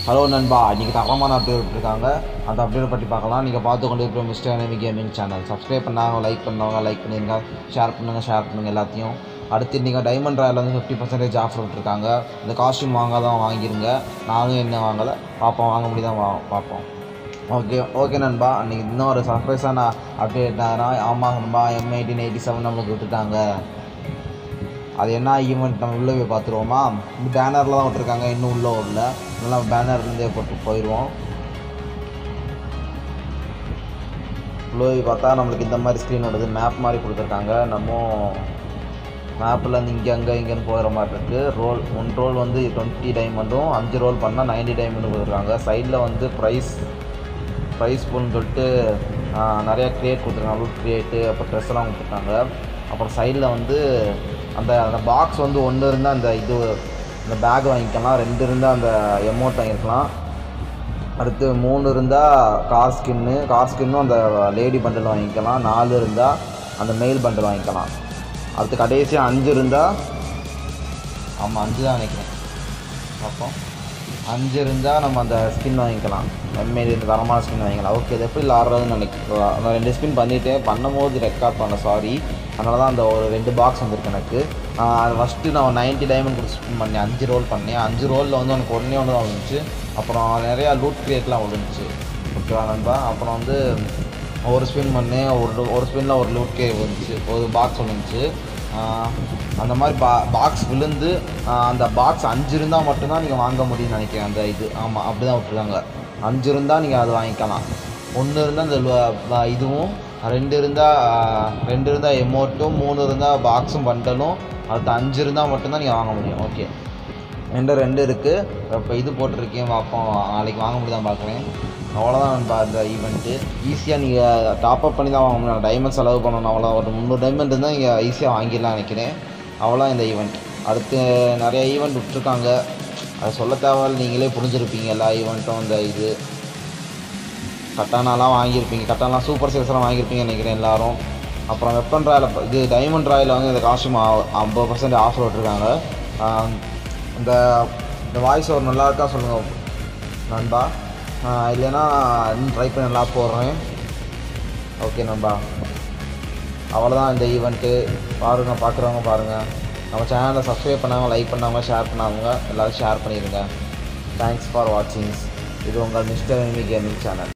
hello நண்பா இன்றைக்கி தரமான அப்டேட் விட்டுருக்காங்க அந்த அப்டேட் பற்றி பார்க்கலாம் நீங்கள் பார்த்து கொண்டு இருக்கிற mister enemy gaming channel subscribe பண்ணாங்க லைக் பண்ணவங்க லைக் பண்ணிருங்க ஷேர் பண்ணுங்கள் ஷேர் பண்ணுங்கள் எல்லாத்தையும் அடுத்து நீங்கள் டைமண்ட் ராயில் வந்து ஃபிஃப்டி பர்சன்டேஜ் ஆஃபர் விட்டுருக்காங்க இந்த காஸ்டியூம் வாங்காதான் வாங்கிருங்க நானும் என்ன வாங்கலை பார்ப்போம் வாங்க முடியுதான் வா பார்ப்போம் ஓகே ஓகே நண்பா அன்றைக்கி இன்னொரு சர்ப்ரைஸான அப்டேட் ஆமாம் நண்பா எம் எயிட்டீன் எயிட்டி செவன் நம்மளுக்கு விட்டுட்டாங்க அது என்ன ஈவெண்ட் நம்ம உள்ளே போய் பார்த்துருவோமா இந்த பேனரில் தான் விட்டுருக்காங்க இன்னும் உள்ளே வரல நல்லா பேனர்லேருந்தே போட்டு போயிடுவோம் உள்ளே போய் பார்த்தா நம்மளுக்கு இந்த மாதிரி ஸ்க்ரீன் வருது மேப் மாதிரி கொடுத்துருக்காங்க நம்ம மேப்பில் இங்கே அங்கே இங்கேன்னு போகிற மாதிரி இருக்குது ரோல் ஒன் ரோல் வந்து டுவெண்ட்டி டைமண்டும் அஞ்சு ரோல் பண்ணால் நைன்டி டைமண்ட் கொடுத்துருக்காங்க சைடில் வந்து ப்ரைஸ் ப்ரைஸ் பூல்னு சொல்லிட்டு ஆ, நிறைய க்ரியேட் கொடுத்துருக்காங்க லூட் க்ரியேட்டு அப்புறம் ட்ரெஸ் எல்லாம் கொடுத்துருக்காங்க அப்புறம் சைடில் வந்து அந்த அந்த பாக்ஸ் வந்து ஒன்று இருந்தால் அந்த இது அந்த பேக் வாங்கிக்கலாம் ரெண்டு இருந்தால் அந்த எமௌண்ட் வாங்கிக்கலாம் அடுத்து மூணு இருந்தால் கார் ஸ்கின்னு கார் ஸ்கின்னும் அந்த லேடி பண்டில் வாங்கிக்கலாம் நாலு இருந்தால் அந்த மெயில் பண்டில் வாங்கிக்கலாம் அடுத்து கடைசியாக அஞ்சு இருந்தால் ஆமாம் அஞ்சு தான் நினைக்கிறேன் பார்ப்போம் அஞ்சு இருந்தால் நம்ம அந்த ஸ்கின் வாங்கிக்கலாம் எம்ஏடி இந்த தரமான ஸ்கின் வாங்கிக்கலாம் ஓகே இது எப்படி ஆடுறதுன்னு நினைக்கிறேன் நான் ரெண்டு ஸ்பின் பண்ணிவிட்டேன் பண்ணும்போது ரெக்கார்ட் பண்ண சாரி அதனால தான் அந்த ஒரு ரெண்டு பாக்ஸ் வந்திருக்கு எனக்கு ஃபஸ்ட்டு நான் நைன்ட்டி டைமண்ட் கொடுத்து ஸ்பின் பண்ணேன் அஞ்சு ரோல் பண்ணேன் அஞ்சு ரோலில் வந்து எனக்கு ஒன்றே ஒன்று தான் விழுந்துச்சு அப்புறம் நிறையா லூட் கிரியேட்லாம் விழுந்துச்சு ஓகேவா நண்பா அப்புறம் வந்து ஒரு ஸ்பின் பண்ணேன் ஒரு ஒரு ஸ்பின்னில் ஒரு லூட் கே விழுந்துச்சு ஒரு பாக்ஸ் விழுந்துச்சு ஆஹ் அந்த மாதிரி பா பாக்ஸ் விழுந்து ஆஹ் அந்த பாக்ஸ் அஞ்சு இருந்தால் மட்டும்தான் நீங்கள் வாங்க முடியும்னு நினைக்கிறேன் அந்த இது ஆமாம் அப்படி தான் விட்ருக்காங்க அஞ்சு இருந்தால் நீங்கள் அதை வாங்கிக்கலாம் ஒன்று இருந்தால் அந்த லு- ப- இதுவும் ரெண்டு இருந்தால் ரெண்டு இருந்தால் எமௌண்ட்டும் மூணு இருந்தால் பாக்ஸும் பண்டலும் அடுத்து அஞ்சு இருந்தால் மட்டும்தான் நீங்கள் வாங்க முடியும் ஓகே என்கிட்ட ரெண்டு இருக்குது இப்போ இது போட்டிருக்கேன் பார்ப்போம் நாளைக்கு வாங்க முடியுதான் பார்க்குறேன் அவ்வளோதான் நண்பா இந்த ஈவெண்ட்டு ஈஸியாக நீங்கள் டாப் அப் பண்ணி தான் வாங்க முடியும் டைமண்ட் செலவு பண்ணணும் அவ்வளோ ஒரு முந்நூறு டைமண்ட் இருந்தால் நீங்கள் ஈஸியாக வாங்கிடலாம் நினைக்கிறேன் அவ்வளோ இந்த ஈவெண்ட் அடுத்து நிறைய ஈவெண்ட் விட்ருக்காங்க அதை சொல்ல தேவையில்ல நீங்களே புரிஞ்சிருப்பீங்க எல்லா ஈவெண்ட்டும் இந்த இது கட்டானாலாம் வாங்கியிருப்பீங்க கட்டானா சூப்பர் சேல்ஸ்லாம் வாங்கியிருப்பீங்கன்னு நினைக்கிறேன் எல்லாரும் அப்புறம் வெப்பன் ராயில் இது டைமண்ட் ராயில் வந்து இந்த காஸ்டியூம் ஐம்பது பர்சன்ட் ஆஃபர் விட்ருக்காங்க ஆஹ் இந்த இந்த வாய்ஸ் ஒரு நல்லா இருக்கா சொல்லுங்கள் நண்பா ஆஹ் இல்லைன்னா இன்னும் ட்ரை பண்ணி நல்லா போடுறேன் ஓகே நண்பா அவ்வளோதான் இந்த ஈவெண்ட்டு பாருங்கள் பார்க்குறவங்க பாருங்கள் நம்ம சேனலை சப்ஸ்கிரைப் பண்ணாமல் லைக் பண்ணாமல் ஷேர் பண்ணாமல் எல்லோரும் ஷேர் பண்ணிடுங்க தேங்க்ஸ் ஃபார் வாட்சிங்ஸ் இது உங்கள் மிஸ்டர் எமி கேமிங் சேனல்